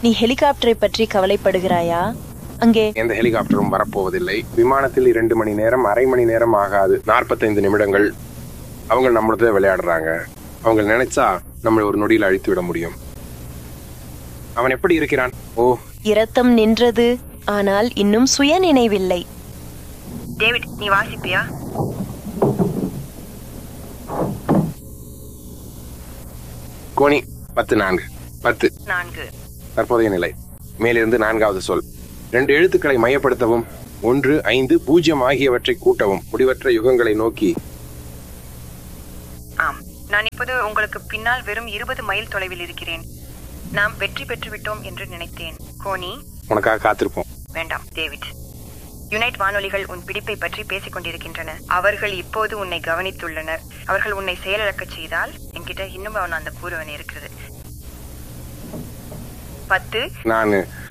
நீ ஹெலிகாப்டரை பற்றி கவலைப்படுகிறாயா அங்கே எந்த ஹெலிகாப்டரும் வரப்போவதில்லை விமானத்தில் இரண்டு மணி நேரம் அரை மணி நேரம் ஆகாது நாற்பத்தைந்து நிமிடங்கள் அவங்க நம்மளத விளையாடுறாங்க அவங்க நினைச்சா நம்மளை ஒரு நொடியில் அழித்து விட முடியும் அவன் எப்படி இருக்கிறான் ஓ இரத்தம் நின்றது ஆனால் இன்னும் சுய நினைவில்லை டேவிட் நீ வாசிப்பியா கோணி பத்து நான்கு பத்து நான்கு தற்போதைய நிலை மேலிருந்து நான்காவது சொல் ரெண்டு எழுத்துக்களை மையப்படுத்தவும் ஒன்று ஐந்து பூஜ்ஜியம் ஆகியவற்றை கூட்டவும் முடிவற்ற யுகங்களை நோக்கி ஆம் நான் இப்போது உங்களுக்கு பின்னால் வெறும் இருபது மைல் தொலைவில் இருக்கிறேன் நாம் வெற்றி பெற்று விட்டோம் என்று நினைத்தேன் கோனி உனக்காக காத்திருப்போம் வேண்டாம் டேவிட் யுனைட் வானொலிகள் உன் பிடிப்பை பற்றி பேசிக் கொண்டிருக்கின்றன அவர்கள் இப்போது உன்னை கவனித்துள்ளனர் அவர்கள் உன்னை செயலிழக்கச் செய்தால் என்கிட்ட இன்னும் அவன் அந்த கூறுவன் இருக்கிறது பத்து நான்